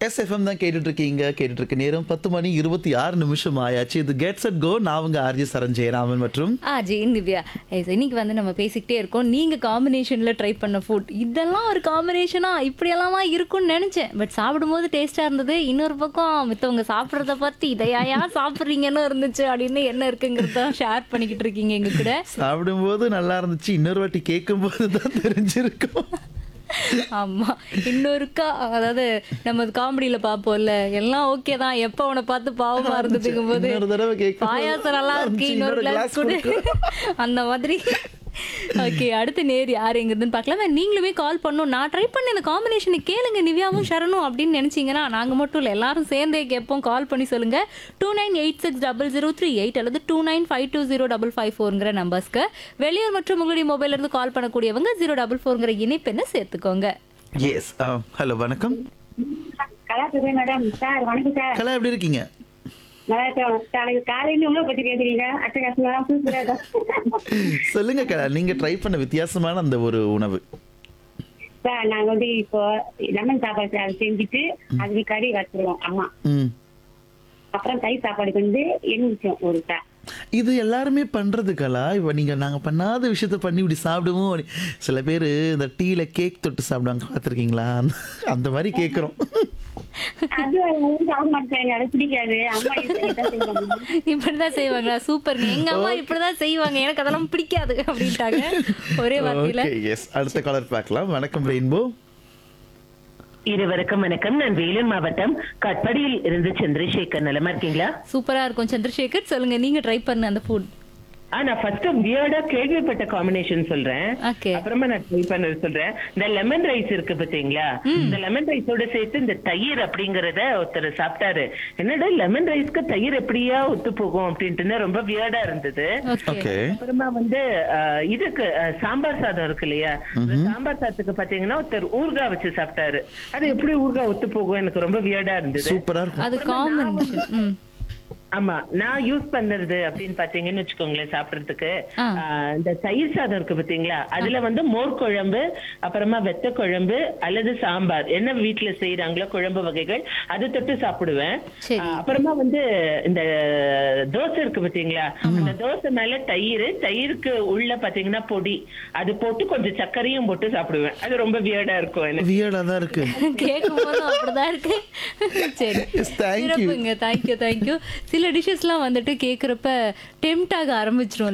SFM தான் கேட்டுட்டு இருக்கீங்க கேட்டுட்டு இருக்க நேரம் பத்து மணி இருபத்தி ஆறு நிமிஷம் ஆயாச்சு இது கெட்ஸ் அட் கோ நான் உங்க ஆர்ஜி சரண் ஜெயராமன் மற்றும் ஆ ஜெயின் திவ்யா ஏய், so இன்னைக்கு வந்து நம்ம பேசிக்கிட்டே இருக்கோம் நீங்க காம்பினேஷன்ல ட்ரை பண்ண ஃபுட் இதெல்லாம் ஒரு காம்பினேஷனா இப்படியெல்லாமா இருக்கும்னு நினைச்சேன் பட் சாப்பிடும்போது டேஸ்டா இருந்தது இன்னொரு பக்கம் மித்தவங்க சாப்பிட்றத பத்தி இதையா சாப்பிட்றீங்கன்னு இருந்துச்சு அப்படின்னு என்ன இருக்குங்கிறத ஷேர் பண்ணிக்கிட்டு இருக்கீங்க எங்க கூட சாப்பிடும்போது நல்லா இருந்துச்சு இன்னொரு வாட்டி கேட்கும்போது தான் தெரிஞ்சிருக்கும் ஆமா இன்னொருக்கா அதாவது நம்ம காமெடியில பாப்போம்ல எல்லாம் ஓகே தான் எப்ப அவனை பார்த்து பாவமா இருந்ததுங்கும் போது இன்னொரு தடவை கேட்கும் பாயாசம் நல்லா இருக்கு இன்னொரு கிளாஸ் கொடு அந்த மாதிரி ஓகே அடுத்த நேர் யார் எங்குதுன்னு பார்க்கலாம் நீங்களுமே கால் பண்ணும் நான் ட்ரை பண்ண இந்த காம்பினேஷனை கேளுங்க நிவ்யாவும் ஷரணும் அப்படின்னு நினைச்சீங்கன்னா நாங்க மட்டும் இல்லை எல்லாரும் சேர்ந்தே கேட்போம் கால் பண்ணி சொல்லுங்க two nine eight six double zero three eight அல்லது two nine five two zero double five ஃபோருங்கிற நம்பர்ஸ்க்கு வெளியூர் மற்றும் உங்களுடைய மொபைல்ல இருந்து கால் பண்ணக்கூடியவங்க ஜீரோ டபுள் ஃபோருங்கிற இணைப்பெண்ணை சேர்த்துக்கோங்க எஸ் ஹலோ வணக்கம் கலா பேசுறேன் மேடம் சார் வணக்கம் சார் கலா எப்படி இருக்கீங்க நல்லா இருக்கேன் காலையில் காலையில உங்களை பத்தி கேட்குறீங்க அட்டகாசமா சூப்பரா இருக்கும் சொல்லுங்க கலா நீங்க ட்ரை பண்ண வித்தியாசமான அந்த ஒரு உணவு சார் நாங்க வந்து இப்போ லெமன் சாப்பாடு சார் செஞ்சுட்டு அதுக்கு கறி வச்சிருவோம் அம்மா ம் அப்புறம் கறி சாப்பாடுக்கு வந்து எலுமிச்சம் ஒரு சார் இது எல்லாருமே பண்றது கலா இப்போ நீங்க நாங்க பண்ணாத விஷயத்த பண்ணி இப்படி சாப்பிடுவோம் அப்படி- சில பேர் இந்த டீல கேக் தொட்டு சாப்பிடுவாங்க பார்த்துருக்கீங்களா அந்த மாதிரி கேட்குறோம் அது வந்து சாப்பிட மாட்டேன் அது பிடிக்காது அம்மா இப்படிதான் செய்வாங்க. இப்படிதான் செய்வாங்களா சூப்பர் எங்க அம்மா இப்படிதான் செய்வாங்க எனக்கு அதெல்லாம் பிடிக்காது அப்படின்ட்டாங்க ஒரே வார்த்தையில ஓகே எஸ் அடுத்த காலர் பார்க்கலாம் வணக்கம் ரெயின்போ இருவருக்கும் வணக்கம் நான் வேலூர் மாவட்டம் கட்படியில் இருந்து சந்திரசேகர் நலமா இருக்கீங்களா சூப்பரா இருக்கும் சந்திரசேகர் சொல்லுங்க நீங்க ட்ரை பண்ண அந்த ஃபுட் ஆ நான் ஃபர்ஸ்ட் வியர்டா கேள்விப்பட்ட காம்பினேஷன் சொல்றேன் ஓகே அப்புறமா நான் ட்ரை பண்ணது சொல்றேன் இந்த லெமன் ரைஸ் இருக்கு பாத்தீங்களா இந்த லெமன் ரைஸோட சேர்த்து இந்த தயிர் அப்படிங்கறத ஒருத்தர் சாப்பிட்டாரு என்னடா லெமன் ரைஸ்க்கு தயிர் எப்படியா ஒத்து போகும் அப்படின்ட்டு ரொம்ப வியர்டா இருந்தது ஓகே ஓகே அப்புறமா வந்து அஹ், இதுக்கு அஹ், சாம்பார் சாதம் இருக்கு இல்லையா அந்த சாம்பார் சாதத்துக்கு பாத்தீங்கன்னா ஒருத்தர் ஊறுகாய் வச்சு சாப்பிட்டாரு அது எப்படி ஊறுகாய் ஒத்து போகும் எனக்கு ரொம்ப வியர்டா இருந்தது சூப்பரா இருக்கும் அது காம்பினேஷன் ம் ஆமா நான் யூஸ் பண்றது அப்படின்னு பாத்தீங்கன்னு வச்சுக்கோங்களேன் சாப்பிடறதுக்கு ஆ. ஆஹ், இந்த தயிர் சாதம் இருக்கு பாத்தீங்களா அதுல வந்து மோர் குழம்பு அப்புறமா வெத்த குழம்பு அல்லது சாம்பார் என்ன வீட்டுல செய்யறாங்களோ குழம்பு வகைகள் அது தொட்டு சாப்பிடுவேன் சரி. ஆஹ், அப்புறமா வந்து இந்த தோசை இருக்கு பாத்தீங்களா அந்த தோசை மேல தயிர் தயிருக்கு உள்ள பாத்தீங்கன்னா பொடி அது போட்டு கொஞ்சம் சர்க்கரையும் போட்டு சாப்பிடுவேன் அது ரொம்ப வியர்டா இருக்கும் எனக்கு வியர்டா தான் இருக்கு கேட்கும் போதும் அப்படிதான் இருக்கு சரி Yes, thank you. சிறப்புங்க தேங்க்யூ தேங்க்யூ சில டிஷ்ஷஸ்லாம் வந்துட்டு கேட்குறப்ப டெம்ட் ஆக ஆரம்பிச்சிரும்